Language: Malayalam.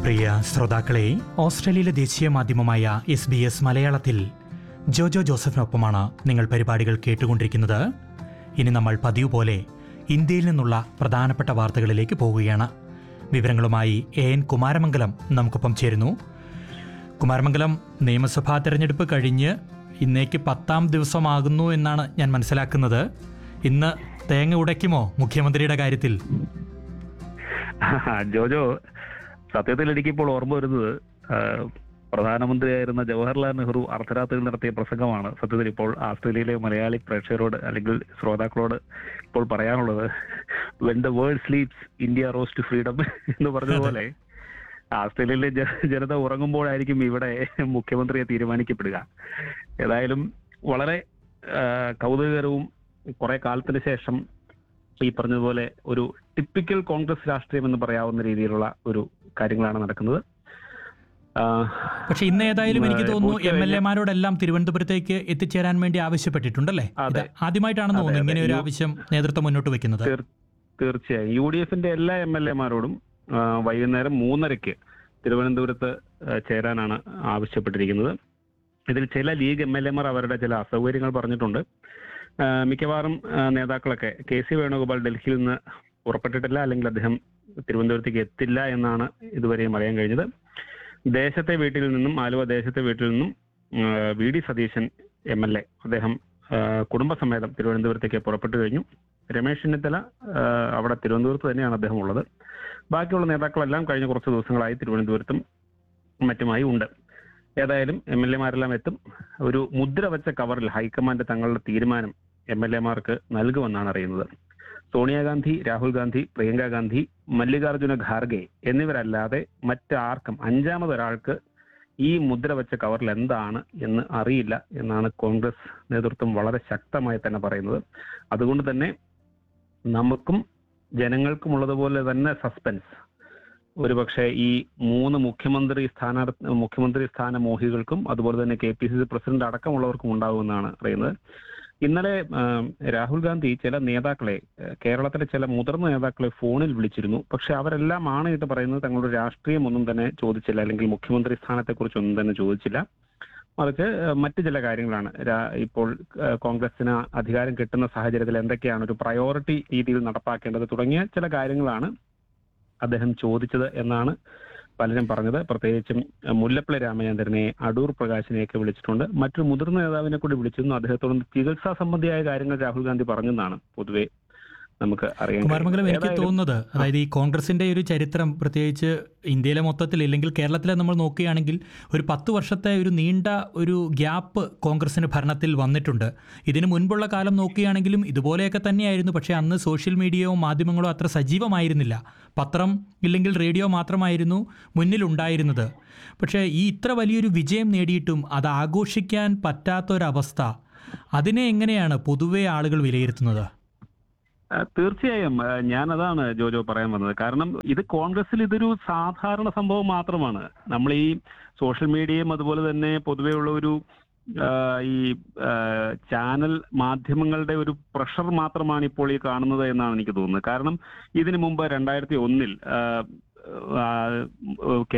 പ്രിയ ശ്രോതാക്കളെ ഓസ്ട്രേലിയയിലെ ദേശീയ മാധ്യമമായ എസ് ബി എസ് മലയാളത്തിൽ ജോജോ ജോസഫിനൊപ്പമാണ് നിങ്ങൾ പരിപാടികൾ കേട്ടുകൊണ്ടിരിക്കുന്നത് ഇനി നമ്മൾ പതിവ് പോലെ ഇന്ത്യയിൽ നിന്നുള്ള പ്രധാനപ്പെട്ട വാർത്തകളിലേക്ക് പോവുകയാണ് വിവരങ്ങളുമായി എ എൻ കുമാരമംഗലം നമുക്കൊപ്പം ചേരുന്നു കുമാരമംഗലം നിയമസഭാ തെരഞ്ഞെടുപ്പ് കഴിഞ്ഞ് ഇന്നേക്ക് പത്താം ദിവസമാകുന്നു എന്നാണ് ഞാൻ മനസ്സിലാക്കുന്നത് ഇന്ന് തേങ്ങ ഉടയ്ക്കുമോ മുഖ്യമന്ത്രിയുടെ കാര്യത്തിൽ ജോജോ സത്യത്തിൽ എനിക്കിപ്പോൾ ഓർമ്മ വരുന്നത് ആ, പ്രധാനമന്ത്രിയായിരുന്ന ജവഹർലാൽ നെഹ്റു അർദ്ധരാത്രിയിൽ നടത്തിയ പ്രസംഗമാണ് സത്യത്തിൽ ഇപ്പോൾ ആസ്ട്രേലിയയിലെ മലയാളി പ്രേക്ഷകരോട് അല്ലെങ്കിൽ ശ്രോതാക്കളോട് ഇപ്പോൾ പറയാനുള്ളത് when the world sleeps India rose to freedom എന്ന് പറഞ്ഞതുപോലെ ആസ്ട്രേലിയയിലെ ജ- ജനത ഉറങ്ങുമ്പോഴായിരിക്കും ഇവിടെ മുഖ്യമന്ത്രിയെ തീരുമാനിക്കപ്പെടുക ഏതായാലും വളരെ ആ, കൗതുകകരവും കുറെ കാലത്തിന് ശേഷം ഈ പറഞ്ഞതുപോലെ ഒരു ടിപ്പിക്കൽ കോൺഗ്രസ് രാഷ്ട്രീയം എന്ന് പറയാവുന്ന രീതിയിലുള്ള ഒരു കാര്യങ്ങളാണ് നടക്കുന്നത് ആ, പക്ഷെ ഇന്ന് ഏതായാലും എനിക്ക് ഏഹ് തോന്നുന്നു ഉച്ച എം എൽ കഴിഞ്ഞ് എമാരോടെല്ലാം തിരുവനന്തപുരത്തേക്ക് എത്തിച്ചേരാൻ വേണ്ടി ആവശ്യപ്പെട്ടിട്ടുണ്ടല്ലേ അതെ. ഇത് ആദ്യമായിട്ടാണെന്ന് അതെ, തോന്നുന്നു അതെ. ഇങ്ങനെ ഒരു യു- ആവശ്യം നേതൃത്വം മുന്നോട്ട് വെക്കുന്നത് തീർ- തീർച്ചയായും യു ഡി എഫിന്റെ എല്ലാ എം എൽ എമാരോടും ആ, വൈകുന്നേരം മൂന്നരയ്ക്ക് തിരുവനന്തപുരത്ത് ആ, ചേരാനാണ് ആവശ്യപ്പെട്ടിരിക്കുന്നത് ഇതിൽ ചില ലീഗ് എം എൽ എമാർ അവരുടെ ചില അസൗകര്യങ്ങൾ പറഞ്ഞിട്ടുണ്ട് ആ, മിക്കവാറും ആ, നേതാക്കളൊക്കെ കെ സി വേണുഗോപാൽ ഡൽഹിയിൽ നിന്ന് പുറപ്പെട്ടിട്ടില്ല അല്ലെങ്കിൽ അദ്ദേഹം തിരുവനന്തപുരത്തേക്ക് എത്തില്ല എന്നാണ് ഇതുവരെയും അറിയാൻ കഴിഞ്ഞത് ദേശത്തെ വീട്ടിൽ നിന്നും ആലുവ ദേശത്തെ വീട്ടിൽ നിന്നും ആ, V D Satheesan M L A അദ്ദേഹം ആ, കുടുംബസമേതം തിരുവനന്തപുരത്തേക്ക് പുറപ്പെട്ടു കഴിഞ്ഞു രമേശ് ചെന്നിത്തല ആ, അവിടെ തിരുവനന്തപുരത്ത് തന്നെയാണ് അദ്ദേഹം ഉള്ളത് ബാക്കിയുള്ള നേതാക്കളെല്ലാം കഴിഞ്ഞ കുറച്ച് ദിവസങ്ങളായി തിരുവനന്തപുരത്തും മറ്റുമായി ഉണ്ട് ഏതായാലും എം എൽ എമാരെല്ലാം എത്തും ഒരു മുദ്ര വെച്ച കവറിൽ ഹൈക്കമാൻഡ് തങ്ങളുടെ തീരുമാനം എം എൽ എമാർക്ക് നൽകുമെന്നാണ് അറിയുന്നത് സോണിയാഗാന്ധി രാഹുൽ ഗാന്ധി പ്രിയങ്ക ഗാന്ധി മല്ലികാർജുന ഖാർഗെ എന്നിവരല്ലാതെ മറ്റാർക്കും അഞ്ചാമതൊരാൾക്ക് ഈ മുദ്ര വെച്ച കവറിൽ എന്താണ് എന്ന് അറിയില്ല എന്നാണ് കോൺഗ്രസ് നേതൃത്വം വളരെ ശക്തമായി തന്നെ പറയുന്നത് അതുകൊണ്ട് തന്നെ നമുക്കും ജനങ്ങൾക്കും ഉള്ളതുപോലെ തന്നെ സസ്പെൻസ് ഒരുപക്ഷെ ഈ മൂന്ന് മുഖ്യമന്ത്രി സ്ഥാനാർത്ഥി മുഖ്യമന്ത്രി സ്ഥാന മോഹികൾക്കും അതുപോലെ തന്നെ K P C C president അടക്കമുള്ളവർക്കും ഉണ്ടാകുമെന്നാണ് അറിയുന്നത് ഇന്നലെ ആ, രാഹുൽ ഗാന്ധി ചില നേതാക്കളെ ആ, കേരളത്തിലെ ചില മുതിർന്ന നേതാക്കളെ ഫോണിൽ വിളിച്ചിരുന്നു പക്ഷെ അവരെല്ലാം ആണയിട്ട് പറയുന്നത് തങ്ങളുടെ രാഷ്ട്രീയം ഒന്നും തന്നെ ചോദിച്ചില്ല അല്ലെങ്കിൽ മുഖ്യമന്ത്രി സ്ഥാനത്തെക്കുറിച്ച് ഒന്നും തന്നെ ചോദിച്ചില്ല മറിച്ച് ആ, മറ്റു ചില കാര്യങ്ങളാണ് രാ- ഇപ്പോൾ ആ, കോൺഗ്രസിന് അധികാരം കിട്ടുന്ന സാഹചര്യത്തിൽ എന്തൊക്കെയാണ് ഒരു പ്രയോറിറ്റി രീതിയിൽ നടപ്പാക്കേണ്ടത് തുടങ്ങിയ ചില കാര്യങ്ങളാണ് അദ്ദേഹം ചോദിച്ചത് എന്നാണ് പലരും പറഞ്ഞത് പ്രത്യേകിച്ചും ആ, മുല്ലപ്പള്ളി രാമചന്ദ്രനെ അടൂർ പ്രകാശിനെയൊക്കെ വിളിച്ചിട്ടുണ്ട് മറ്റൊരു മുതിർന്ന നേതാവിനെ കൂടി വിളിച്ചിരുന്നു അദ്ദേഹത്തോട് ചികിത്സാ സംബന്ധിയായ കാര്യങ്ങൾ രാഹുൽ ഗാന്ധി പറഞ്ഞെന്നാണ് പൊതുവെ നമുക്ക് അറിയാൻ കുമാരമംഗലം കഴിയുന്നത്. എനിക്ക് ഏതായാലും തോന്നുന്നത് അതായത് ഈ കോൺഗ്രസിന്റെ ഒരു ചരിത്രം പ്രത്യേകിച്ച് ഇന്ത്യയിലെ മൊത്തത്തിൽ ഇല്ലെങ്കിൽ കേരളത്തിലെ നമ്മൾ നോക്കുകയാണെങ്കിൽ ഒരു പത്ത് വർഷത്തെ ഒരു നീണ്ട ഒരു ഗ്യാപ്പ് കോൺഗ്രസിന് ഭരണത്തിൽ വന്നിട്ടുണ്ട് ഇതിന് മുൻപുള്ള കാലം നോക്കുകയാണെങ്കിലും ഇതുപോലെയൊക്കെ തന്നെയായിരുന്നു പക്ഷേ അന്ന് സോഷ്യൽ മീഡിയയോ മാധ്യമങ്ങളോ അത്ര സജീവമായിരുന്നില്ല പത്രം ഇല്ലെങ്കിൽ റേഡിയോ മാത്രമായിരുന്നു മുന്നിലുണ്ടായിരുന്നത് പക്ഷേ ഈ ഇത്ര വലിയൊരു വിജയം നേടിയിട്ടും അത് ആഘോഷിക്കാൻ പറ്റാത്തൊരവസ്ഥ അതിനെ എങ്ങനെയാണ് പൊതുവെ ആളുകൾ വിലയിരുത്തുന്നത് ആ, തീർച്ചയായും ആ, ഞാൻ അതാണ് ജോജോ പറയാൻ വന്നത് കാരണം ഇത് കോൺഗ്രസിൽ ഇതൊരു സാധാരണ സംഭവം മാത്രമാണ് നമ്മൾ ഈ സോഷ്യൽ മീഡിയയും അതുപോലെ തന്നെ പൊതുവെയുള്ള ഒരു ആ, ഈ ആ, ചാനൽ മാധ്യമങ്ങളുടെ ഒരു പ്രഷർ മാത്രമാണ് ഇപ്പോൾ ഈ കാണുന്നത് എന്നാണ് എനിക്ക് തോന്നുന്നത് കാരണം ഇതിനു മുമ്പ് രണ്ടായിരത്തി ഒന്നിൽ